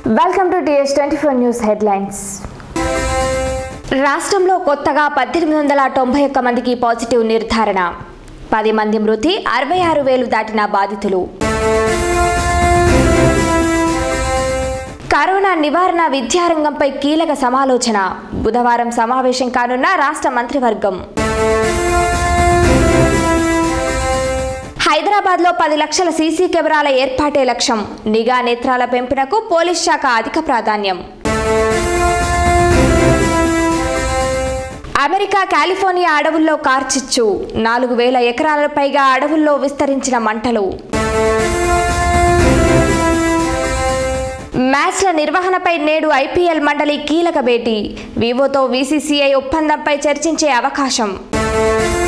welcome to TS twenty four news headlines రాష్ట్రంలో కొత్తగా పద్దెనిమిది వందల తొంభై ఒక్క మందికి పాజిటివ్ నిర్ధారణ పది మంది మృతి అరవై ఆరు వేలు దాటిన బాధితులు కరోనా నివారణ విద్యారంగంపై కీలక సమాలోచన బుధవారం సమావేశం కానున్న రాష్ట్ర మంత్రివర్గం హైదరాబాద్లో పది లక్షల సీసీ కెమెరాల ఏర్పాటే లక్ష్యం నిఘా నేత్రాల పెంపునకు పోలీస్ శాఖ అధిక ప్రాధాన్యం అమెరికా కాలిఫోర్నియా అడవుల్లో కార్చిచ్చు నాలుగు వేల ఎకరాల పైగా అడవుల్లో విస్తరించిన మంటలు మ్యాచ్ల నిర్వహణపై నేడు ఐపీఎల్ మండలి కీలక భేటీ వివోతో వీసీసీఐ ఒప్పందంపై చర్చించే అవకాశం